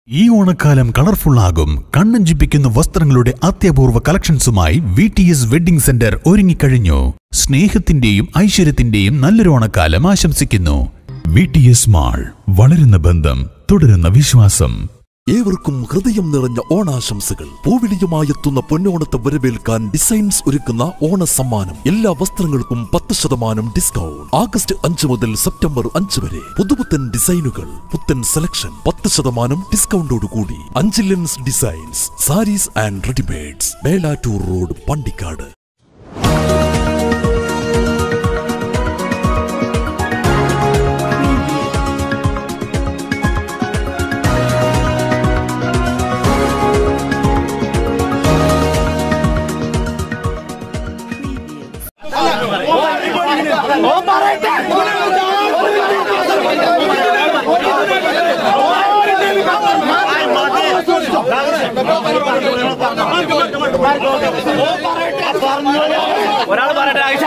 ഈ ഓണക്കാലം കളർഫുൾ ആകും കണ്ണഞ്ചിപ്പിക്കുന്ന വസ്ത്രങ്ങളുടെ അത്യപൂർവ കളക്ഷൻസുമായി V T S wedding centre ഒരുങ്ങിക്കഴിഞ്ഞു സ്നേഹത്തിന്റെയും ഐശ്വര്യത്തിന്റെയും നല്ലൊരു ഓണക്കാലം ആശംസിക്കുന്നു വി ടി എസ് മാൾ വളരുന്ന ബന്ധം തുടരുന്ന വിശ്വാസം ഏവർക്കും ഹൃദയം നിറഞ്ഞ ഓണാശംസകൾ പൂവിളിയുമായെത്തുന്ന പൊന്നോണത്തെ വരവേൽക്കാൻ ഡിസൈൻസ് ഒരുക്കുന്ന ഓണ സമ്മാനം എല്ലാ വസ്ത്രങ്ങൾക്കും പത്ത് ശതമാനം ഡിസ്കൗണ്ട് ആഗസ്റ്റ് അഞ്ച് മുതൽ സെപ്റ്റംബർ അഞ്ച് വരെ പുതുപുത്തൻ ഡിസൈനുകൾ പുത്തൻ സെലക്ഷൻ പത്ത് ശതമാനം ഡിസ്കൗണ്ടോടുകൂടി അഞ്ചിലൻസ് designs saris and readymades Melattur road Pandikkad ഒരാൾ പറയട്ടെ ആയിഷ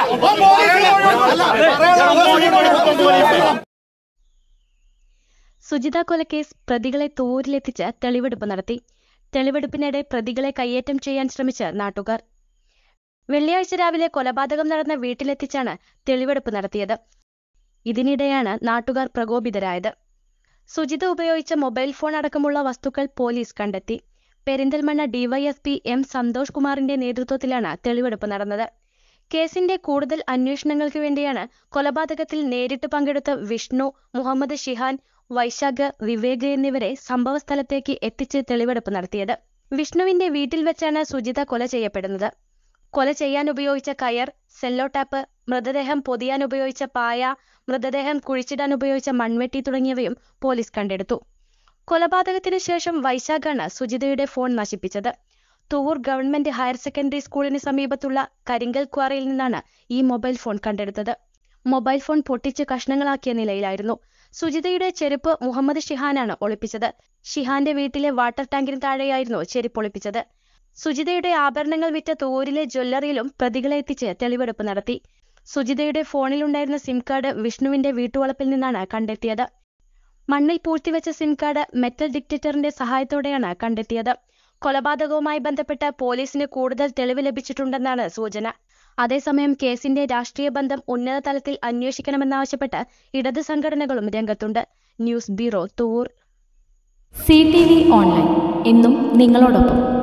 സുജിത കൊലക്കേസ് പ്രതികളെ തൂരിലെത്തിച്ച് തെളിവെടുപ്പ് നടത്തി തെളിവെടുപ്പിനിടെ പ്രതികളെ കയ്യേറ്റം ചെയ്യാൻ ശ്രമിച്ച നാട്ടുകാർ വെള്ളിയാഴ്ച രാവിലെ കൊലപാതകം നടന്ന വീട്ടിലെത്തിച്ചാണ് തെളിവെടുപ്പ് നടത്തിയത് ഇതിനിടെയാണ് നാട്ടുകാർ പ്രകോപിതരായത് സുജിത ഉപയോഗിച്ച മൊബൈൽ ഫോൺ അടക്കമുള്ള വസ്തുക്കൾ പോലീസ് കണ്ടെത്തി പെരിന്തൽമണ്ണ ഡിവൈഎസ്പി എം സന്തോഷ് കുമാറിന്റെ നേതൃത്വത്തിലാണ് തെളിവെടുപ്പ് നടന്നത് കേസിന്റെ കൂടുതൽ അന്വേഷണങ്ങൾക്ക് വേണ്ടിയാണ് കൊലപാതകത്തിൽ നേരിട്ട് പങ്കെടുത്ത വിഷ്ണു മുഹമ്മദ് ഷിഹാൻ വൈശാഖ് വിവേക് എന്നിവരെ സംഭവസ്ഥലത്തേക്ക് എത്തിച്ച് തെളിവെടുപ്പ് നടത്തിയത് വിഷ്ണുവിന്റെ വീട്ടിൽ വെച്ചാണ് സുജിത കൊല ചെയ്യപ്പെടുന്നത് കൊല ചെയ്യാൻ ഉപയോഗിച്ച കയർ സെല്ലോ ടാപ്പ് മൃതദേഹം പൊതിയാൻ ഉപയോഗിച്ച പായ മൃതദേഹം കുഴിച്ചിടാൻ ഉപയോഗിച്ച മൺവെട്ടി തുടങ്ങിയവയും പോലീസ് കണ്ടെടുത്തു കൊലപാതകത്തിനു ശേഷം വൈശാഖാണ് സുജിതയുടെ ഫോൺ നശിപ്പിച്ചത് തൂവൂർ ഗവൺമെന്റ് ഹയർ സെക്കൻഡറി സ്കൂളിന് സമീപത്തുള്ള കരിങ്കൽ ക്വാറിയിൽ നിന്നാണ് ഈ മൊബൈൽ ഫോൺ കണ്ടെടുത്തത് മൊബൈൽ ഫോൺ പൊട്ടിച്ച് കഷ്ണങ്ങളാക്കിയ നിലയിലായിരുന്നു സുജിതയുടെ ചെരുപ്പ് മുഹമ്മദ് ഷിഹാനാണ് ഒളിപ്പിച്ചത് ഷിഹാന്റെ വീട്ടിലെ വാട്ടർ ടാങ്കിന് താഴെയായിരുന്നു ചെരുപ്പ് ഒളിപ്പിച്ചത് സുജിതയുടെ ആഭരണങ്ങൾ വിറ്റ തൂരിലെ ജ്വല്ലറിയിലും പ്രതികളെ എത്തിച്ച് തെളിവെടുപ്പ് നടത്തി സുജിതയുടെ ഫോണിലുണ്ടായിരുന്ന സിം കാർഡ് വിഷ്ണുവിന്റെ വീട്ടുവളപ്പിൽ നിന്നാണ് കണ്ടെത്തിയത് മണ്ണിൽ പൂഴ്ത്തിവെച്ച സിം കാർഡ് മെറ്റൽ ഡിക്റ്റേറ്ററിന്റെ സഹായത്തോടെയാണ് കണ്ടെത്തിയത് കൊലപാതകവുമായി ബന്ധപ്പെട്ട് പോലീസിന് കൂടുതൽ തെളിവ് ലഭിച്ചിട്ടുണ്ടെന്നാണ് സൂചന അതേസമയം കേസിന്റെ രാഷ്ട്രീയ ബന്ധം ഉന്നത തലത്തിൽ അന്വേഷിക്കണമെന്നാവശ്യപ്പെട്ട് ഇടത് സംഘടനകളും രംഗത്തുണ്ട് ന്യൂസ് ബ്യൂറോ തൂർ സി ടി വി ഓൺലൈൻ എന്നും നിങ്ങളോടൊപ്പം